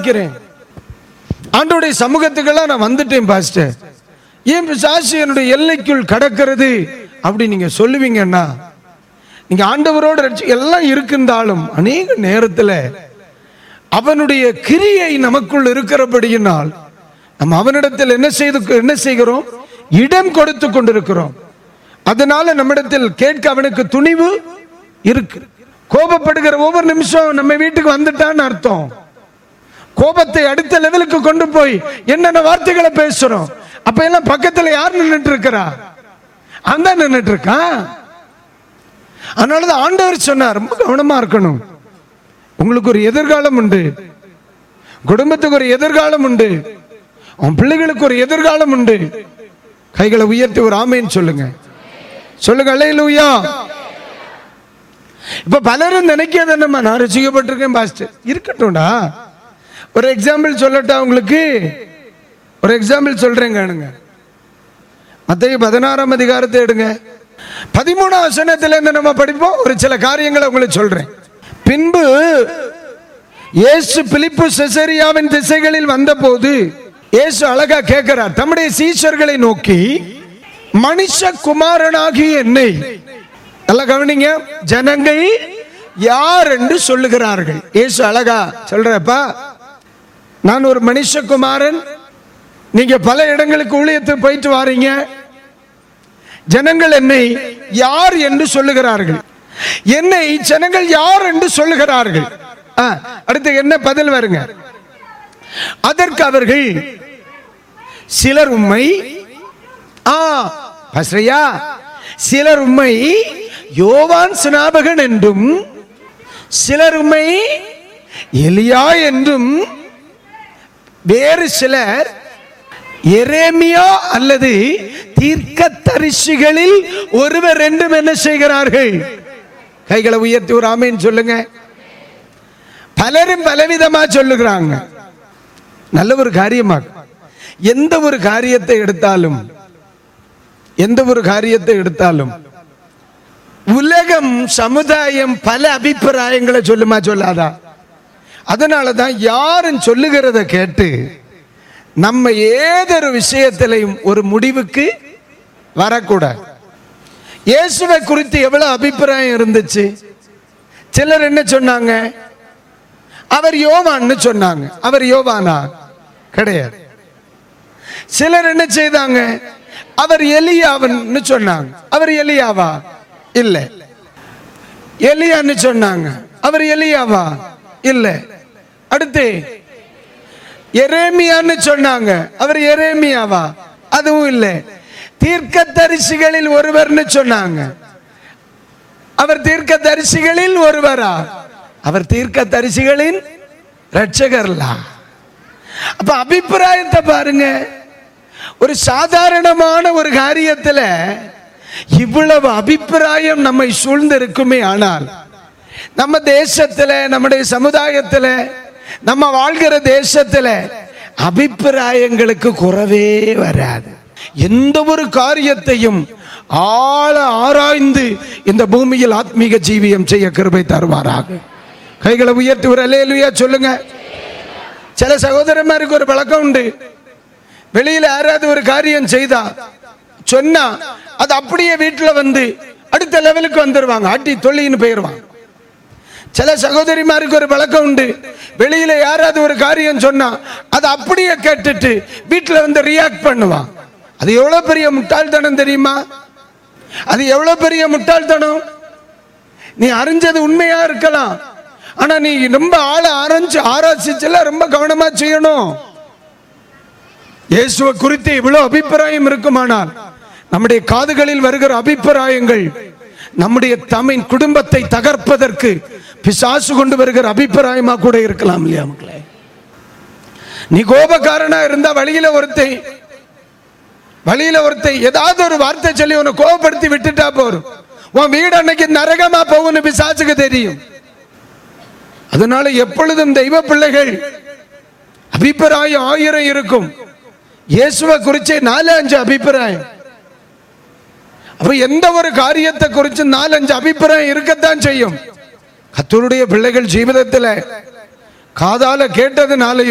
ஆராதிக்கிறேன் ஆண்டோடைய சமூகத்துக்கெல்லாம் நான் வந்துட்டேன் பாஸ்டர் ஏன் பிசாசு என்னுடைய எல்லைக்குள் கடக்கிறது அப்படி நீங்க சொல்லுவீங்கன்னா நீங்க ஆண்டவரோட ரட்சி- எல்லாம் இருக்குந்தாலும் அநேக நேரத்தில் அவனுடைய கிரியை நமக்குள் இருக்கிறபடியினால் நம்ம அவனிடத்தில் என்ன செய்து என்ன செய்கிறோம் இடம் கொடுத்து கொண்டிருக்கிறோம் அதனால நம்மிடத்தில் கேட்க அவனுக்கு துணிவு இருக்கு கோபப்படுகிற ஒவ்வொரு நிமிஷம் நம்ம வீட்டுக்கு வந்துட்டான்னு அர்த்தம் கோபத்தை அடுத்த லெவலுக்கு கொண்டு போய் என்னென்ன வார்த்தைகளை பேசுறோம் அப்ப எல்லாம் பக்கத்துல யார் நின்னுட்டு இருக்கிறா அந்த நின்னுட்டு இருக்கான் அதனாலதான் ஆண்டவர் சொன்னார் ரொம்ப கவனமா இருக்கணும் உங்களுக்கு ஒரு எதிர்காலம் உண்டு குடும்பத்துக்கு ஒரு எதிர்காலம் உண்டு உன் பிள்ளைகளுக்கு ஒரு எதிர்காலம் உண்டு கைகளை உயர்த்தி ஒரு ஆமைன்னு சொல்லுங்க சொல்லுங்க அல்லையிலூயா இப்ப பலரும் நினைக்காத நம்ம நான் ரசிக்கப்பட்டிருக்கேன் பாஸ்டர் இருக்கட்டும்டா ஒரு எக்ஸாம்பிள் சொல்லட்டா உங்களுக்கு ஒரு எக்ஸாம்பிள் சொல்றேன் காணுங்க மத்திய பதினாறாம் அதிகாரத்தை எடுங்க பதிமூணாம் வசனத்துல இருந்து நம்ம படிப்போம் ஒரு சில காரியங்களை உங்களுக்கு சொல்றேன் பின்பு இயேசு பிலிப்பு செசரியாவின் திசைகளில் வந்தபோது இயேசு அழகா கேட்கிறார் தம்முடைய சீஷர்களை நோக்கி மனுஷகுமாரனாகிய என்னை நல்லா கவனிங்க ஜனங்கள் யார் என்று சொல்லுகிறார்கள் இயேசு அழகா சொல்றப்பா நான் ஒரு மனுஷகுமாரன் நீங்க பல இடங்களுக்கு ஊழியத்துக்கு போயிட்டு வாரீங்க ஜனங்கள் என்னை யார் என்று சொல்லுகிறார்கள் என்னை ஜனங்கள் யார் என்று சொல்லுகிறார்கள் ஆ, அடுத்து என்ன பதில் வருங்க அதற்கு அவர்கள் சிலர் உம்மை ஆ பஸ்ரையா சிலர் உம்மை யோவான் ஸ்நாபகன் என்றும் சிலர் உம்மை எலியா என்றும் வேறு சிலர் எரேமியா அல்லது தீர்க்கதரிசிகளில் ஒருவர் என்றும் என்ன செய்கிறார்கள் கைகளை உயர்த்தி ஒரு ஆமேன்னு சொல்லுங்க பலரும் பலவிதமா சொல்லுகிறாங்க நல்ல ஒரு காரியமா எந்த ஒரு காரியத்தை எடுத்தாலும் எந்த ஒரு காரியத்தை எடுத்தாலும் உலகம் சமுதாயம் பல அபிப்பிராயங்களை சொல்லுமா சொல்லாதா அதனால தான் யாரும் சொல்லுகிறத கேட்டு நம்ம ஏதொரு விஷயத்திலையும் ஒரு முடிவுக்கு வரக்கூடாது இயேசுவை குறித்து எவ்வளவு அபிப்பிராயம் இருந்துச்சு சிலர் என்ன சொன்னாங்க அவர் யோவான்னு சொன்னாங்க அவர் யோவானா கிடையாது சிலர் என்ன செய்தாங்க அவர் எலியாவன்னு சொன்னாங்க அவர் எலியாவா இல்ல எலியான்னு சொன்னாங்க அவர் எலியாவா இல்ல அடுத்து எரேமியான்னு சொன்னாங்க அவர் எரேமியாவா அதுவும் இல்ல தீர்க்கதரிசிகளில் ஒருவர்னு சொன்னாங்க அவர் தீர்க்கதரிசிகளில் ஒருவரா அவர் தீர்க்கதரிசிகளின் ரட்சகர்லா அப்ப அபிப்பிராயத்தை பாருங்க ஒரு சாதாரணமான ஒரு காரியத்துல இவ்வளவு அபிப்பிராயம் நம்மை சூழ்ந்து இருக்குமே ஆனால் நம்ம தேசத்துல நம்முடைய சமுதாயத்துல நம்ம வாழ்கிற தேசத்துல அபிப்பிராயங்களுக்கு குறவே வராது எந்த ஒரு காரியத்தையும் ஆழ ஆராய்ந்து இந்த பூமியில் ஆத்மீக ஜீவியம் செய்ய கிருபை தருவாராக கைகளை உயர்த்தி ஒரு அலேலுயா சொல்லுங்க சில சகோதரന്മാருக்கு ஒரு பழக்கம் உண்டு வெளியில யாராவது ஒரு காரியம் செய்தா சொன்னா அது அப்படியே வீட்டுல வந்து அடுத்த லெவலுக்கு வந்துருவாங்க அட்டி தொல்லின்னு போயிருவாங்க சில சகோதரிமாருக்கு ஒரு பழக்கம் உண்டு வெளியில யாராவது ஒரு காரியம் சொன்னா அதை அப்படியே கேட்டுட்டு வீட்டுல வந்து ரியாக்ட் பண்ணுவான் அது எவ்வளவு பெரிய முட்டாள்தனம் தெரியுமா அது எவ்வளவு பெரிய முட்டாள்தனம் நீ அறிஞ்சது உண்மையா இருக்கலாம் ஆனா நீ ரொம்ப ஆள ஆரஞ்சு ஆராய்ச்சிச்சுல ரொம்ப கவனமா செய்யணும் இயேசுவை குறித்து இவ்வளவு அபிப்பிராயம் இருக்குமானால் நம்முடைய காதுகளில் வருகிற அபிப்பிராயங்கள் நம்முடைய தமிழ் குடும்பத்தை தகர்ப்பதற்கு பிசாசு கொண்டு வருகிற அபிப்பிராயமா கூட இருக்கலாம் இல்லையா மக்களே நீ கோபக்காரனா இருந்தா வழியில ஒருத்தன் வழியில ஒருத்தன் ஏதாவது ஒரு வார்த்தை சொல்லி உன்னை கோபப்படுத்தி விட்டுட்டா போறோம் உன் வீடு அன்னைக்கு நரகமா போகும்னு பிசாசுக்கு தெரியும் அதனால எப்பொழுதும் தெய்வ பிள்ளைகள் அபிப்பிராயம் ஆயிரம் இருக்கும் இயேசுவை குறிச்சே நாலு அஞ்சு அபிப்பிராயம் அப்ப எந்த ஒரு காரியத்தை குறித்து நாலு அஞ்சு அபிப்பிராயம் இருக்கத்தான் செய்யும் கத்தருடைய பிள்ளைகள் ஜீவிதத்தில் காதால கேட்டதுனால